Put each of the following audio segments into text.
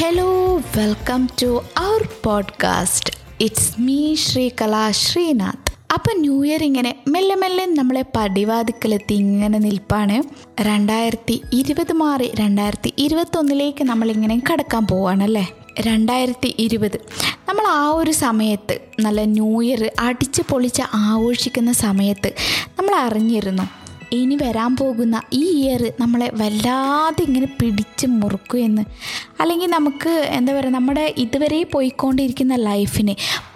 hello welcome to our podcast it's me Sreekala Sreenath അപ്പം new year ഇങ്ങനെ മെല്ലെ മെല്ലെ നമ്മളെ പടിവാതിക്കലെത്തി ഇങ്ങനെ നിൽപ്പാണ് രണ്ടായിരത്തി ഇരുപത് മാറി രണ്ടായിരത്തി ഇരുപത്തൊന്നിലേക്ക് നമ്മളിങ്ങനെ കടക്കാൻ പോവാണല്ലേ രണ്ടായിരത്തി ഇരുപത് നമ്മൾ ആ ഒരു സമയത്ത് നല്ല ന്യൂ ഇയർ അടിച്ച് പൊളിച്ച് ആഘോഷിക്കുന്ന സമയത്ത് നമ്മൾ അറിഞ്ഞിരുന്നു ഇനി വരാൻ പോകുന്ന ഈ ഇയർ നമ്മളെ വല്ലാതെ ഇങ്ങനെ പിടിച്ച് മുറുക്കുമെന്ന് അല്ലെങ്കിൽ നമുക്ക് എന്താ പറയുക നമ്മുടെ ഇതുവരെ പോയിക്കൊണ്ടിരിക്കുന്ന ലൈഫിനെ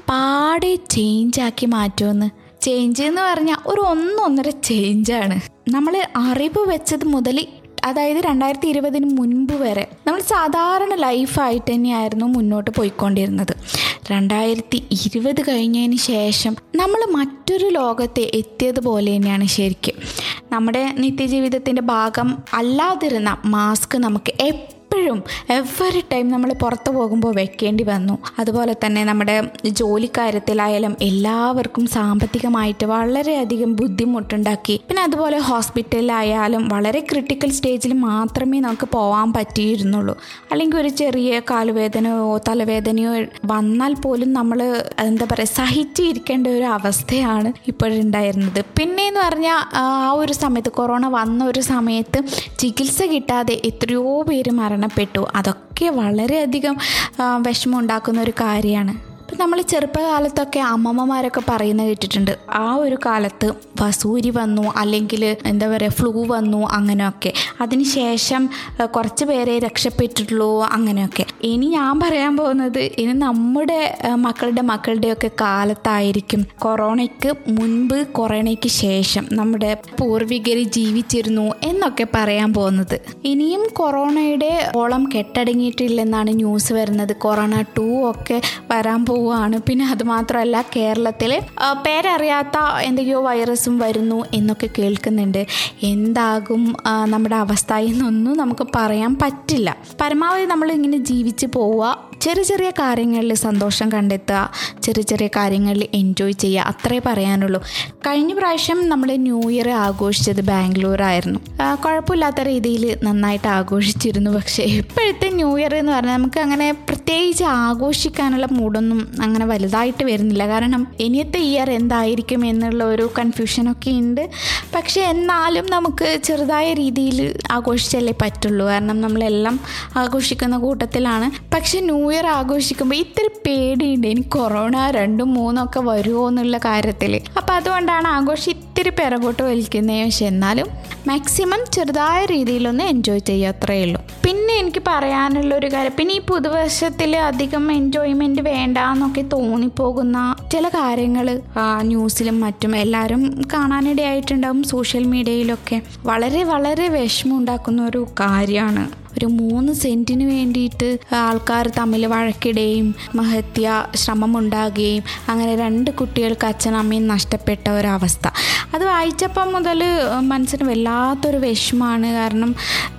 പാടെ ചേഞ്ചാക്കി മാറ്റുമെന്ന് ചേഞ്ച് എന്ന് പറഞ്ഞാൽ ഒരു ഒന്നൊന്നര ചേഞ്ചാണ് നമ്മൾ അറിവ് വെച്ചത് മുതൽ അതായത് രണ്ടായിരത്തി ഇരുപതിന് മുൻപ് വരെ നമ്മൾ സാധാരണ ലൈഫായിട്ട് തന്നെയായിരുന്നു മുന്നോട്ട് പോയിക്കൊണ്ടിരുന്നത് രണ്ടായിരത്തി ഇരുപത് കഴിഞ്ഞതിന് ശേഷം നമ്മൾ മറ്റൊരു ലോകത്തെ എത്തിയതുപോലെ തന്നെയാണ് ശരിക്കും നമ്മുടെ നിത്യജീവിതത്തിൻ്റെ ഭാഗം അല്ലാതിരുന്ന മാസ്ക് നമുക്ക് എപ്പോഴും എവറി ടൈം നമ്മൾ പുറത്ത് പോകുമ്പോൾ വെക്കേണ്ടി വന്നു അതുപോലെ തന്നെ നമ്മുടെ ജോലിക്കാര്യത്തിലായാലും എല്ലാവർക്കും സാമ്പത്തികമായിട്ട് വളരെയധികം ബുദ്ധിമുട്ടുണ്ടാക്കി പിന്നെ അതുപോലെ ഹോസ്പിറ്റലിലായാലും വളരെ ക്രിട്ടിക്കൽ സ്റ്റേജിൽ മാത്രമേ നമുക്ക് പോകാൻ പറ്റിയിരുന്നുള്ളൂ അല്ലെങ്കിൽ ഒരു ചെറിയ കാലുവേദനയോ തലവേദനയോ വന്നാൽ പോലും നമ്മൾ എന്താ പറയുക സഹിച്ചിരിക്കേണ്ട ഒരു അവസ്ഥയാണ് ഇപ്പോഴുണ്ടായിരുന്നത് പിന്നെയെന്ന് പറഞ്ഞാൽ ആ ഒരു സമയത്ത് കൊറോണ വന്ന ഒരു സമയത്ത് ചികിത്സ കിട്ടാതെ എത്രയോ പേര് മരണപ്പെട്ടു അതൊക്കെ വളരെയധികം വിഷമം ഉണ്ടാക്കുന്ന ഒരു കാര്യമാണ് ഇപ്പം നമ്മൾ ചെറുപ്പകാലത്തൊക്കെ അമ്മമ്മമാരൊക്കെ പറയുന്നത് കേട്ടിട്ടുണ്ട് ആ ഒരു കാലത്ത് വസൂരി വന്നു അല്ലെങ്കിൽ എന്താ പറയുക ഫ്ലൂ വന്നു അങ്ങനെയൊക്കെ അതിനുശേഷം കുറച്ച് പേരെ രക്ഷപ്പെട്ടിട്ടുള്ളൂ അങ്ങനെയൊക്കെ ഇനി ഞാൻ പറയാൻ പോകുന്നത് ഇനി നമ്മുടെ മക്കളുടെ മക്കളുടെയൊക്കെ കാലത്തായിരിക്കും കൊറോണയ്ക്ക് മുൻപ് കൊറോണയ്ക്ക് ശേഷം നമ്മുടെ പൂർവികർ ജീവിച്ചിരുന്നു എന്നൊക്കെ പറയാൻ പോകുന്നത് ഇനിയും കൊറോണയുടെ ഓളം കെട്ടടങ്ങിയിട്ടില്ലെന്നാണ് ന്യൂസ് വരുന്നത് കൊറോണ ടു ഒക്കെ വരാൻ പോവുകയാണ് പിന്നെ അതുമാത്രമല്ല കേരളത്തിൽ പേരറിയാത്ത എന്തൊക്കെയോ വൈറസും വരുന്നു എന്നൊക്കെ കേൾക്കുന്നുണ്ട് എന്താകും നമ്മുടെ അവസ്ഥ എന്നൊന്നും നമുക്ക് പറയാൻ പറ്റില്ല പരമാവധി നമ്മൾ ഇങ്ങനെ ജീവിച്ച് പോവുക ചെറിയ ചെറിയ കാര്യങ്ങളിൽ സന്തോഷം കണ്ടെത്തുക ചെറിയ ചെറിയ കാര്യങ്ങളിൽ എൻജോയ് ചെയ്യുക അത്രേ പറയാനുള്ളൂ കഴിഞ്ഞ പ്രാവശ്യം നമ്മൾ ന്യൂ ഇയർ ആഘോഷിച്ചത് ബാംഗ്ലൂരായിരുന്നു കുഴപ്പമില്ലാത്ത രീതിയിൽ നന്നായിട്ട് ആഘോഷിച്ചിരുന്നു പക്ഷേ ഇപ്പോഴത്തെ ന്യൂ ഇയർ എന്ന് പറഞ്ഞാൽ നമുക്ക് അങ്ങനെ പ്രത്യേകിച്ച് ആഘോഷിക്കാനുള്ള മൂഡൊന്നും അങ്ങനെ വലുതായിട്ട് വരുന്നില്ല കാരണം ഇനിയത്തെ ഇയർ എന്തായിരിക്കും എന്നുള്ള ഒരു കൺഫ്യൂഷനൊക്കെ ഉണ്ട് പക്ഷേ എന്നാലും നമുക്ക് ചെറുതായ രീതിയിൽ ആഘോഷിച്ചല്ലേ പറ്റുള്ളൂ കാരണം നമ്മളെല്ലാം ആഘോഷിക്കുന്ന കൂട്ടത്തിലാണ് പക്ഷേ ന്യൂ ഇയർ ആഘോഷിക്കുമ്പോൾ ഇത്തിരി പേടിയുണ്ട് ഇനി കൊറോണ രണ്ടും മൂന്നും ഒക്കെ വരുമോ എന്നുള്ള കാര്യത്തിൽ അപ്പോൾ അതുകൊണ്ടാണ് ആഘോഷം ഇത്തിരി പിറകോട്ട് വലിക്കുന്നത് പക്ഷെ എന്നാലും മാക്സിമം ചെറുതായ രീതിയിലൊന്ന് എൻജോയ് ചെയ്യുക അത്രയേ ഉള്ളൂ പിന്നെ എനിക്ക് പറയാനുള്ള ഒരു കാര്യം പിന്നെ ഈ പുതുവർഷത്തിൽ അധികം എൻജോയ്മെൻറ്റ് വേണ്ട എന്നൊക്കെ തോന്നിപ്പോകുന്ന ചില കാര്യങ്ങൾ ന്യൂസിലും മറ്റും എല്ലാവരും കാണാനിടയായിട്ടുണ്ടാവും സോഷ്യൽ മീഡിയയിലൊക്കെ വളരെ വളരെ വിഷമം ഉണ്ടാക്കുന്ന ഒരു കാര്യമാണ് ഒരു മൂന്ന് സെൻറ്റിന് വേണ്ടിയിട്ട് ആൾക്കാർ തമ്മിൽ വഴക്കിടുകയും മഹത്യ ശ്രമമുണ്ടാകുകയും അങ്ങനെ രണ്ട് കുട്ടികൾക്ക് അച്ഛനമ്മയും നഷ്ടപ്പെട്ട ഒരവസ്ഥ അത് വായിച്ചപ്പം മുതൽ മനസ്സിന് വല്ലാത്തൊരു വിഷമമാണ് കാരണം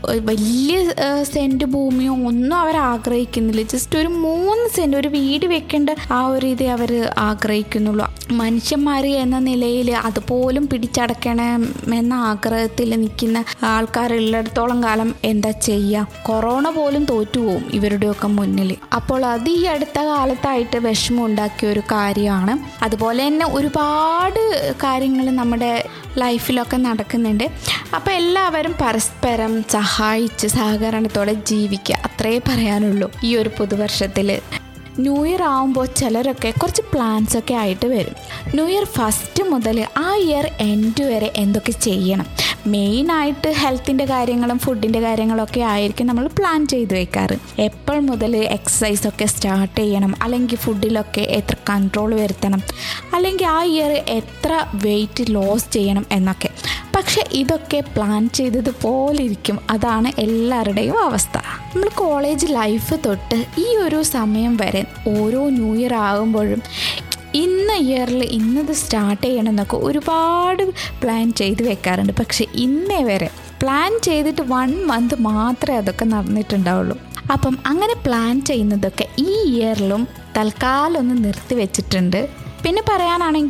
വലിയ സെൻറ്റ് ഭൂമിയോ ഒന്നും അവർ ആഗ്രഹിക്കുന്നില്ല ജസ്റ്റ് ഒരു മൂന്ന് സെൻറ്റ് ഒരു വീട് വെക്കേണ്ട ആ ഒരു ഇത് അവർ ആഗ്രഹിക്കുന്നുള്ളൂ മനുഷ്യന്മാർ എന്ന നിലയിൽ അതുപോലും പിടിച്ചടക്കണമെന്ന ആഗ്രഹത്തിൽ നിൽക്കുന്ന ആൾക്കാരുള്ളിടത്തോളം കാലം എന്താ ചെയ്യുക കൊറോണ പോലും തോറ്റുപോകും ഇവരുടെയൊക്കെ മുന്നിൽ അപ്പോൾ അത് ഈ അടുത്ത കാലത്തായിട്ട് വിഷമം ഉണ്ടാക്കിയ ഒരു കാര്യമാണ് അതുപോലെ തന്നെ ഒരുപാട് കാര്യങ്ങൾ നമ്മുടെ ലൈഫിലൊക്കെ നടക്കുന്നുണ്ട് അപ്പോൾ എല്ലാവരും പരസ്പരം സഹായിച്ച് സഹകരണത്തോടെ ജീവിക്കുക അത്രേ പറയാനുള്ളൂ ഈ ഒരു പുതുവർഷത്തിൽ ന്യൂ ഇയർ ആകുമ്പോൾ ചിലരൊക്കെ കുറച്ച് പ്ലാൻസ് ഒക്കെ ആയിട്ട് വരും ന്യൂ ഇയർ ഫസ്റ്റ് മുതൽ ആ ഇയർ എൻഡ് വരെ എന്തൊക്കെ ചെയ്യണം മെയിനായിട്ട് ഹെൽത്തിൻ്റെ കാര്യങ്ങളും ഫുഡിൻ്റെ കാര്യങ്ങളൊക്കെ ആയിരിക്കും നമ്മൾ പ്ലാൻ ചെയ്ത് വെക്കാറ് എപ്പോൾ മുതൽ എക്സസൈസ് ഒക്കെ സ്റ്റാർട്ട് ചെയ്യണം അല്ലെങ്കിൽ ഫുഡിലൊക്കെ എത്ര കൺട്രോൾ വരുത്തണം അല്ലെങ്കിൽ ആ ഇയർ എത്ര വെയിറ്റ് ലോസ് ചെയ്യണം എന്നൊക്കെ പക്ഷെ ഇതൊക്കെ പ്ലാൻ ചെയ്തതുപോലെ ഇരിക്കും അതാണ് എല്ലാവരുടെയും അവസ്ഥ നമ്മൾ കോളേജ് ലൈഫ് തൊട്ട് ഈ ഒരു സമയം വരെ ഓരോ ന്യൂ ഇയർ ആകുമ്പോഴും ഇന്ന ഇയറിൽ ഇന്നത് സ്റ്റാർട്ട് ചെയ്യണം എന്നൊക്കെ ഒരുപാട് പ്ലാൻ ചെയ്ത് വെക്കാറുണ്ട് പക്ഷെ ഇന്നേ വരെ പ്ലാൻ ചെയ്തിട്ട് വൺ മന്ത് മാത്രമേ അതൊക്കെ നടന്നിട്ടുണ്ടാവുള്ളൂ അപ്പം അങ്ങനെ പ്ലാൻ ചെയ്യുന്നതൊക്കെ ഈ ഇയറിലും തൽക്കാലം ഒന്ന് നിർത്തി വെച്ചിട്ടുണ്ട് പിന്നെ പറയാനാണെങ്കിൽ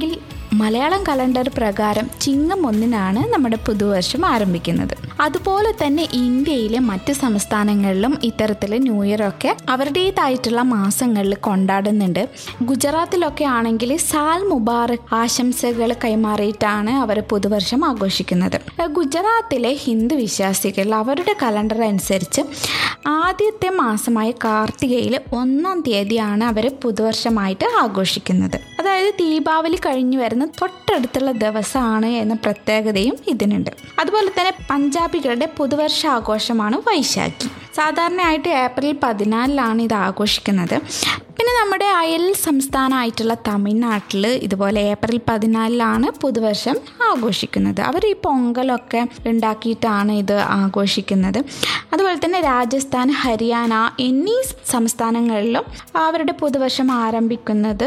മലയാളം കലണ്ടർ പ്രകാരം ചിങ്ങം ഒന്നിനാണ് നമ്മുടെ പുതുവർഷം ആരംഭിക്കുന്നത് അതുപോലെ തന്നെ ഇന്ത്യയിലെ മറ്റ് സംസ്ഥാനങ്ങളിലും ഇത്തരത്തിൽ ന്യൂ ഇയർ ഒക്കെ അവരുടേതായിട്ടുള്ള മാസങ്ങളിൽ കൊണ്ടാടുന്നുണ്ട് ഗുജറാത്തിലൊക്കെ ആണെങ്കിൽ സാൽ മുബാറക് ആശംസകൾ കൈമാറിയിട്ടാണ് അവർ പുതുവർഷം ആഘോഷിക്കുന്നത് ഗുജറാത്തിലെ ഹിന്ദു വിശ്വാസികൾ അവരുടെ കലണ്ടർ അനുസരിച്ച് ആദ്യത്തെ മാസമായ കാർത്തികയിൽ ഒന്നാം തീയതിയാണ് അവർ പുതുവർഷമായിട്ട് ആഘോഷിക്കുന്നത് അതായത് ദീപാവലി കഴിഞ്ഞു വരുന്ന തൊട്ടടുത്തുള്ള ദിവസമാണ് എന്ന പ്രത്യേകതയും ഇതിനുണ്ട് അതുപോലെ തന്നെ പഞ്ചാബികളുടെ പുതുവർഷ ആഘോഷമാണ് വൈശാഖി സാധാരണയായിട്ട് ഏപ്രിൽ പതിനാലിലാണ് ഇത് ആഘോഷിക്കുന്നത് പിന്നെ നമ്മുടെ അയൽ സംസ്ഥാനമായിട്ടുള്ള തമിഴ്നാട്ടിൽ ഇതുപോലെ ഏപ്രിൽ പതിനാലിലാണ് പുതുവർഷം ആഘോഷിക്കുന്നത് അവർ ഈ പൊങ്കലൊക്കെ ഉണ്ടാക്കിയിട്ടാണ് ഇത് ആഘോഷിക്കുന്നത് അതുപോലെ തന്നെ രാജസ്ഥാൻ ഹരിയാന എന്നീ സംസ്ഥാനങ്ങളിലും അവരുടെ പുതുവർഷം ആരംഭിക്കുന്നത്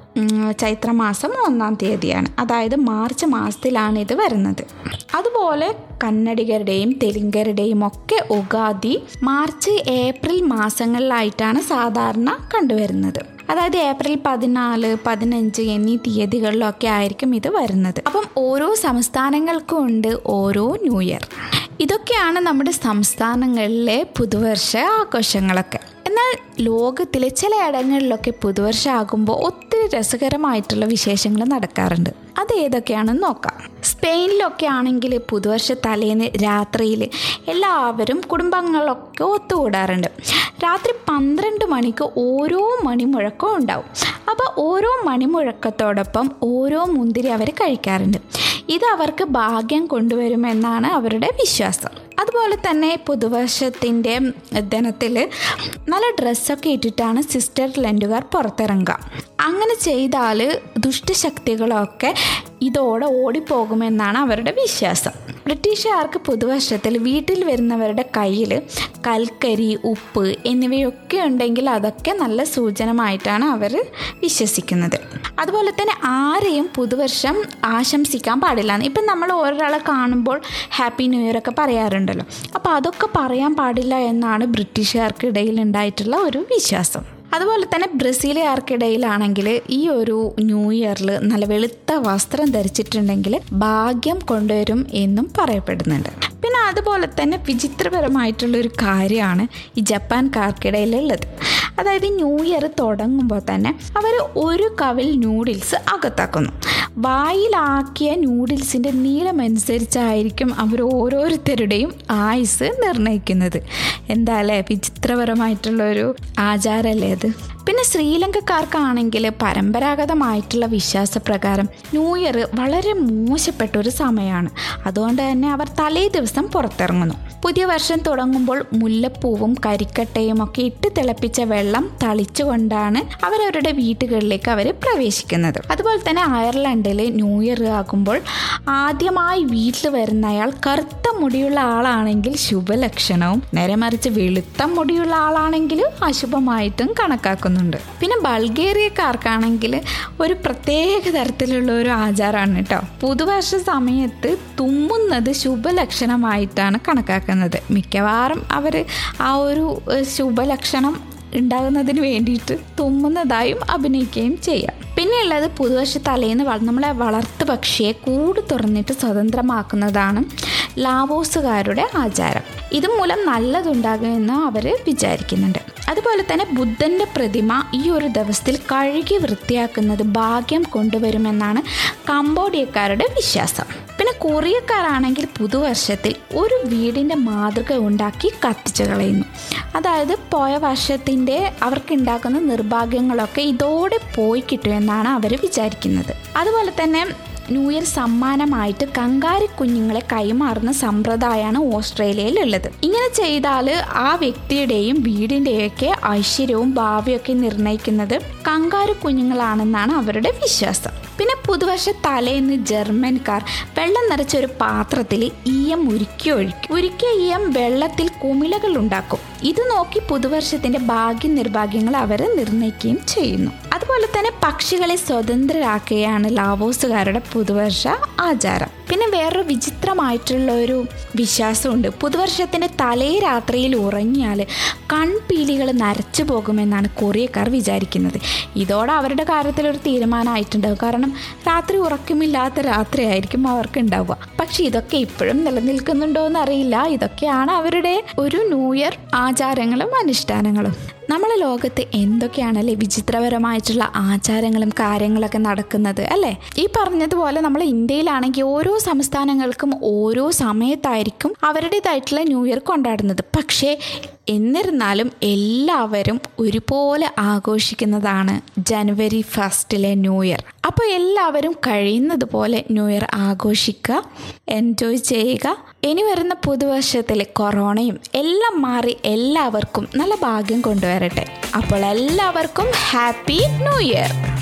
ചൈത്രമാസം ഒന്നാം തീയതിയാണ് അതായത് മാർച്ച് മാസത്തിലാണ് ഇത് വരുന്നത് അതുപോലെ കന്നഡികരുടെയും തെലുങ്കരുടെയും ഒക്കെ ഉഗാദി മാർച്ച് ഏപ്രിൽ മാസങ്ങളിലായിട്ടാണ് സാധാരണ കണ്ടുവരുന്നത് അതായത് ഏപ്രിൽ പതിനാല് പതിനഞ്ച് എന്നീ തീയതികളിലൊക്കെ ആയിരിക്കും ഇത് വരുന്നത് അപ്പം ഓരോ സംസ്ഥാനങ്ങൾക്കും ഉണ്ട് ഓരോ ന്യൂ ഇയർ ഇതൊക്കെയാണ് നമ്മുടെ സംസ്ഥാനങ്ങളിലെ പുതുവർഷ ആഘോഷങ്ങളൊക്കെ എന്നാൽ ലോകത്തിലെ ചില ഇടങ്ങളിലൊക്കെ പുതുവർഷം ആകുമ്പോൾ ഒത്തിരി രസകരമായിട്ടുള്ള വിശേഷങ്ങൾ നടക്കാറുണ്ട് അത് ഏതൊക്കെയാണെന്ന് നോക്കാം സ്പെയിനിലൊക്കെ ആണെങ്കിൽ പുതുവർഷ തലേന്ന് രാത്രിയിൽ എല്ലാവരും കുടുംബങ്ങളൊക്കെ ഒത്തുകൂടാറുണ്ട് രാത്രി പന്ത്രണ്ട് മണിക്ക് ഓരോ മണിമുഴക്കവും ഉണ്ടാവും അപ്പോൾ ഓരോ മണിമുഴക്കത്തോടൊപ്പം ഓരോ മുന്തിരി അവർ കഴിക്കാറുണ്ട് ഇത് അവർക്ക് ഭാഗ്യം കൊണ്ടുവരുമെന്നാണ് അവരുടെ വിശ്വാസം അതുപോലെ തന്നെ പുതുവർഷത്തിൻ്റെ ദിനത്തിൽ നല്ല ഡ്രസ്സൊക്കെ ഇട്ടിട്ടാണ് സിസ്റ്റർ ലെൻഡുകാർ പുറത്തിറങ്ങുക അങ്ങനെ ചെയ്താൽ ദുഷ്ടശക്തികളൊക്കെ ഇതോടെ ഓടിപ്പോകുമെന്നാണ് അവരുടെ വിശ്വാസം ബ്രിട്ടീഷുകാർക്ക് പുതുവർഷത്തിൽ വീട്ടിൽ വരുന്നവരുടെ കയ്യിൽ കൽക്കരി ഉപ്പ് എന്നിവയൊക്കെ ഉണ്ടെങ്കിൽ അതൊക്കെ നല്ല സൂചനമായിട്ടാണ് അവർ വിശ്വസിക്കുന്നത് അതുപോലെ തന്നെ ആരെയും പുതുവർഷം ആശംസിക്കാൻ പാടില്ല ഇപ്പം നമ്മൾ ഒരാളെ കാണുമ്പോൾ ഹാപ്പി ന്യൂ ഇയർ ഒക്കെ പറയാറുണ്ടല്ലോ അപ്പോൾ അതൊക്കെ പറയാൻ പാടില്ല എന്നാണ് ബ്രിട്ടീഷുകാർക്കിടയിൽ ഉണ്ടായിട്ടുള്ള ഒരു വിശ്വാസം അതുപോലെ തന്നെ ബ്രസീലുകാർക്കിടയിലാണെങ്കിൽ ഈ ഒരു ന്യൂ ഇയറിൽ നല്ല വെളുത്ത വസ്ത്രം ധരിച്ചിട്ടുണ്ടെങ്കിൽ ഭാഗ്യം കൊണ്ടുവരും എന്നും പറയപ്പെടുന്നുണ്ട് പിന്നെ അതുപോലെ തന്നെ വിചിത്രപരമായിട്ടുള്ള ഒരു കാര്യമാണ് ഈ ജപ്പാൻകാർക്കിടയിലുള്ളത് അതായത് ന്യൂ ഇയർ തുടങ്ങുമ്പോൾ തന്നെ അവർ ഒരു കവിൽ നൂഡിൽസ് അകത്താക്കുന്നു വായിലാക്കിയ നൂഡിൽസിൻ്റെ നീളമനുസരിച്ചായിരിക്കും അവർ ഓരോരുത്തരുടെയും ആയുസ് നിർണ്ണയിക്കുന്നത് എന്താ അല്ലേ വിചിത്രപരമായിട്ടുള്ള ഒരു ആചാരമല്ലേ അത് പിന്നെ ശ്രീലങ്കക്കാർക്കാണെങ്കിൽ പരമ്പരാഗതമായിട്ടുള്ള വിശ്വാസപ്രകാരം ന്യൂ ഇയർ വളരെ മോശപ്പെട്ട ഒരു സമയമാണ് അതുകൊണ്ട് തന്നെ അവർ തലേ ദിവസം പുറത്തിറങ്ങുന്നു പുതിയ വർഷം തുടങ്ങുമ്പോൾ മുല്ലപ്പൂവും കരിക്കട്ടയും ഒക്കെ ഇട്ട് തിളപ്പിച്ച വെള്ളം തളിച്ചുകൊണ്ടാണ് അവരവരുടെ വീട്ടുകളിലേക്ക് അവർ പ്രവേശിക്കുന്നത് അതുപോലെ തന്നെ അയർലൻഡിൽ ന്യൂ ഇയർ ആകുമ്പോൾ ആദ്യമായി വീട്ടിൽ വരുന്ന അയാൾ കറുത്ത മുടിയുള്ള ആളാണെങ്കിൽ ശുഭലക്ഷണവും നേരെ മറിച്ച് വെളുത്ത മുടിയുള്ള ആളാണെങ്കിൽ അശുഭമായിട്ടും കണക്കാക്കുന്നുണ്ട് പിന്നെ ബൾഗേറിയക്കാർക്കാണെങ്കിൽ ഒരു പ്രത്യേക തരത്തിലുള്ള ഒരു ആചാരമാണ് കേട്ടോ പുതുവർഷ സമയത്ത് തുമ്മുന്നത് ശുഭലക്ഷണമായിട്ടാണ് കണക്കാക്കുന്നത് മിക്കവാറും അവർ ആ ഒരു ശുഭലക്ഷണം ഉണ്ടാകുന്നതിന് വേണ്ടിയിട്ട് തുമ്മുന്നതായും അഭിനയിക്കുകയും ചെയ്യാം പിന്നെയുള്ളത് പുതുവർഷ തലേന്ന് നമ്മളെ വളർത്തു പക്ഷിയെ കൂട് തുറന്നിട്ട് സ്വതന്ത്രമാക്കുന്നതാണ് ലാവോസുകാരുടെ ആചാരം ഇതുമൂലം നല്ലതുണ്ടാകുമെന്ന് അവർ വിചാരിക്കുന്നുണ്ട് അതുപോലെ തന്നെ ബുദ്ധൻ്റെ പ്രതിമ ഈ ഒരു ദിവസത്തിൽ കഴുകി വൃത്തിയാക്കുന്നത് ഭാഗ്യം കൊണ്ടുവരുമെന്നാണ് കംബോഡിയക്കാരുടെ വിശ്വാസം പിന്നെ കൊറിയക്കാരാണെങ്കിൽ പുതുവർഷത്തിൽ ഒരു വീടിൻ്റെ മാതൃക ഉണ്ടാക്കി കത്തിച്ചു കളയുന്നു അതായത് പോയ വർഷത്തിൻ്റെ അവർക്കുണ്ടാക്കുന്ന നിർഭാഗ്യങ്ങളൊക്കെ ഇതോടെ പോയി കിട്ടുമെന്നാണ് അവർ വിചാരിക്കുന്നത് അതുപോലെ തന്നെ ന്യൂ ഇയർ സമ്മാനമായിട്ട് കങ്കാരി കുഞ്ഞുങ്ങളെ കൈമാറുന്ന സമ്പ്രദായമാണ് ഓസ്ട്രേലിയയിൽ ഉള്ളത് ഇങ്ങനെ ചെയ്താൽ ആ വ്യക്തിയുടെയും വീടിൻ്റെയൊക്കെ ഐശ്വര്യവും ഭാവിയൊക്കെ നിർണ്ണയിക്കുന്നത് കങ്കാരു കുഞ്ഞുങ്ങളാണെന്നാണ് അവരുടെ വിശ്വാസം പിന്നെ പുതുവർഷ തലേന്ന് ജർമ്മൻകാർ വെള്ളം നിറച്ച ഒരു പാത്രത്തിൽ ഈയം ഉരുക്കി ഒഴിക്കും ഉരുക്കിയ ഈയം വെള്ളത്തിൽ കുമിളകൾ ഉണ്ടാക്കും ഇത് നോക്കി പുതുവർഷത്തിന്റെ ഭാഗ്യ നിർഭാഗ്യങ്ങൾ അവർ നിർണ്ണയിക്കുകയും ചെയ്യുന്നു അതുപോലെ തന്നെ പക്ഷികളെ സ്വതന്ത്രരാക്കുകയാണ് ലാവോസുകാരുടെ പുതുവർഷ ആചാരം പിന്നെ വേറൊരു വിചിത്രമായിട്ടുള്ള ഒരു വിശ്വാസമുണ്ട് പുതുവർഷത്തിൻ്റെ തലേ രാത്രിയിൽ ഉറങ്ങിയാൽ കൺപീലികൾ നരച്ചു പോകുമെന്നാണ് കൊറിയക്കാർ വിചാരിക്കുന്നത് ഇതോടെ അവരുടെ കാര്യത്തിൽ ഒരു തീരുമാനമായിട്ടുണ്ടാവും കാരണം രാത്രി ഉറക്കമില്ലാത്ത രാത്രിയായിരിക്കും അവർക്ക് ഉണ്ടാവുക പക്ഷെ ഇതൊക്കെ ഇപ്പോഴും നിലനിൽക്കുന്നുണ്ടോ എന്നറിയില്ല ഇതൊക്കെയാണ് അവരുടെ ഒരു ന്യൂ ഇയർ ആചാരങ്ങളും അനുഷ്ഠാനങ്ങളും നമ്മളെ ലോകത്ത് എന്തൊക്കെയാണല്ലേ വിചിത്രപരമായിട്ടുള്ള ആചാരങ്ങളും കാര്യങ്ങളൊക്കെ നടക്കുന്നത് അല്ലേ ഈ പറഞ്ഞതുപോലെ നമ്മൾ ഇന്ത്യയിലാണെങ്കിൽ ഓരോ സംസ്ഥാനങ്ങൾക്കും ഓരോ സമയത്തായിരിക്കും അവരുടേതായിട്ടുള്ള ന്യൂ ഇയർ കൊണ്ടാടുന്നത് പക്ഷേ എന്നിരുന്നാലും എല്ലാവരും ഒരുപോലെ ആഘോഷിക്കുന്നതാണ് ജനുവരി ഫസ്റ്റിലെ ന്യൂ ഇയർ അപ്പോൾ എല്ലാവരും കഴിയുന്നത് പോലെ ന്യൂ ഇയർ ആഘോഷിക്കുക എൻജോയ് ചെയ്യുക ഇനി വരുന്ന പുതുവർഷത്തിൽ കൊറോണയും എല്ലാം മാറി എല്ലാവർക്കും നല്ല ഭാഗ്യം കൊണ്ടുവരട്ടെ അപ്പോൾ എല്ലാവർക്കും ഹാപ്പി ന്യൂ ഇയർ